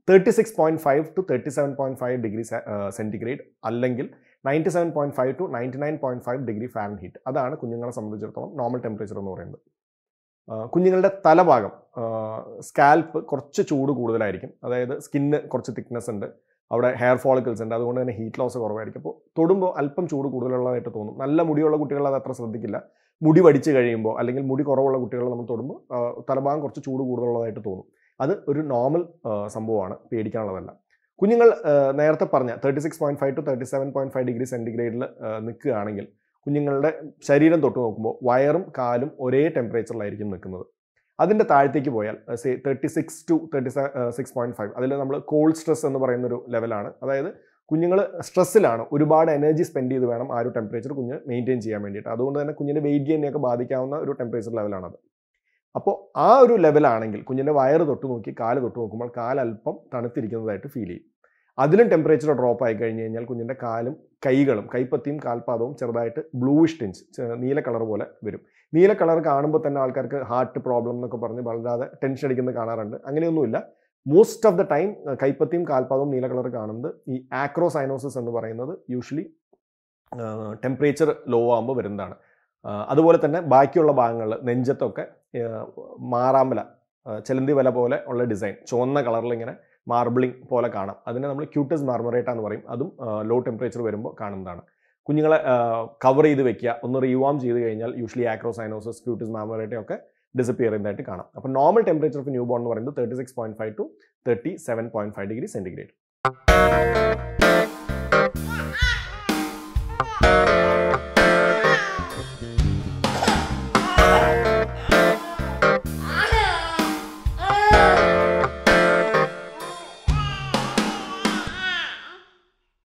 thirty six point five to thirty seven point five degree centigrade അല്ലെങ്കിൽ ninety seven point five to ninety nine point five degree Fahrenheit അതാണ് കുഞ്ഞുങ്ങളെ സംബന്ധിച്ചിടത്തോളം normal temperature എന്ന് പറയുന്നത് ആ, കുഞ്ഞുങ്ങളുടെ തലഭാഗം scalp കുറച്ച് ചൂട് കൂടുതലായിരിക്കും അതായത് സ്കിന്ന് കുറച്ച് തിക്നെസ് ഉണ്ട് അവിടെ ഹെയർ ഫോളിക്കിൾസ് ഉണ്ട് അതുകൊണ്ട് തന്നെ ഹീറ്റ് ലോസ് കുറവായിരിക്കും അപ്പോൾ തൊടുമ്പോൾ അല്പം ചൂട് കൂടുതലുള്ളതായിട്ട് തോന്നും നല്ല മുടിയുള്ള കുട്ടികൾ അത് അത്ര ശ്രദ്ധിക്കില്ല മുടി വടിച്ച് കഴിയുമ്പോൾ അല്ലെങ്കിൽ മുടി കുറവുള്ള കുട്ടികൾ നമ്മൾ തൊടുമ്പോൾ ആ, തലഭാഗം കുറച്ച് ചൂട് കൂടുതലുള്ളതായിട്ട് തോന്നും അത് ഒരു നോർമൽ സംഭവമാണ് പേടിക്കാനുള്ളതല്ല കുഞ്ഞുങ്ങൾ ആ, നേരത്തെ പറഞ്ഞ thirty six point five to thirty seven point five degree സെൻറ്റിഗ്രേഡിൽ നിൽക്കുകയാണെങ്കിൽ കുഞ്ഞുങ്ങളുടെ ശരീരം തൊട്ട് നോക്കുമ്പോൾ വയറും കാലും ഒരേ ടെമ്പറേച്ചറിലായിരിക്കും നിൽക്കുന്നത് അതിൻ്റെ താഴത്തേക്ക് പോയാൽ say thirty six to thirty six point five അതിൽ നമ്മൾ കോൾഡ് സ്ട്രെസ് എന്ന് പറയുന്ന ഒരു ലെവലാണ് അതായത് കുഞ്ഞുങ്ങൾ സ്ട്രെസ്സിലാണ് ഒരുപാട് എനർജി സ്പെൻഡ് ചെയ്ത് വേണം ആ ഒരു ടെമ്പറേച്ചർ കുഞ്ഞ് മെയിൻറ്റെയിൻ ചെയ്യാൻ വേണ്ടിയിട്ട് അതുകൊണ്ട് തന്നെ കുഞ്ഞിൻ്റെ വെയിറ്റ് ഗെയിനെയൊക്കെ ബാധിക്കാവുന്ന ഒരു ടെമ്പറേച്ചർ ലെവലാണത് അപ്പോൾ ആ ഒരു ലെവലാണെങ്കിൽ കുഞ്ഞിൻ്റെ വയറ് തൊട്ട് നോക്കി കാല് തൊട്ട് നോക്കുമ്പോൾ കാലല്പം തണുത്തിരിക്കുന്നതായിട്ട് ഫീൽ ചെയ്യും അതിലും ടെമ്പറേച്ചർ ഡ്രോപ്പ് ആയി കഴിഞ്ഞ് കഴിഞ്ഞാൽ കുഞ്ഞിൻ്റെ കാലും കൈകളും കൈപ്പത്തിയും കാൽപാദവും ചെറുതായിട്ട് ബ്ലൂയിഷ് ടിഞ്ച് നീല കളർ പോലെ വരും നീല കളർ കാണുമ്പോൾ തന്നെ ആൾക്കാർക്ക് ഹാർട്ട് പ്രോബ്ലം എന്നൊക്കെ പറഞ്ഞ് വളരാതെ ടെൻഷൻ അടിക്കുന്നത് കാണാറുണ്ട് അങ്ങനെയൊന്നുമില്ല മോസ്റ്റ് ഓഫ് ദ ടൈം കൈപ്പത്തിയും കാൽപാദവും നീല കളർ കാണുന്നത് ഈ ആക്രോസൈനോസിസ് എന്ന് പറയുന്നത് യൂഷ്വലി ടെമ്പറേച്ചർ ലോ ആകുമ്പോൾ വരുന്നതാണ് ആ, അതുപോലെ തന്നെ ബാക്കിയുള്ള ഭാഗങ്ങളിൽ നെഞ്ചത്തൊക്കെ ആ, മാറാമ്പല ആ, ചെലന്തി വല പോലെ ഉള്ള ഡിസൈൻ ചുവന്ന കളറിൽ ഇങ്ങനെ മാർബിളിംഗ് പോലെ കാണാം അതിനെ നമ്മൾ ക്യൂട്ടസ് മാർമറേറ്റ എന്ന് പറയും അതും ലോ ടെമ്പറേച്ചർ വരുമ്പോൾ കാണുന്നതാണ് കുഞ്ഞുങ്ങളെ കവർ ചെയ്ത് വെക്കുക ഒന്ന് റീവാം ചെയ്ത് കഴിഞ്ഞാൽ യൂഷ്വലി ആക്രോസൈനോസിസ് ക്യൂട്ടസ് മാർമറേറ്റ ഒക്കെ ഡിസപ്പിയർ ചെയ്യുന്നതായിട്ട് കാണാം അപ്പോൾ normal temperature of newborn എന്ന് പറയുന്നത് thirty six point five to thirty seven point five degree centigrade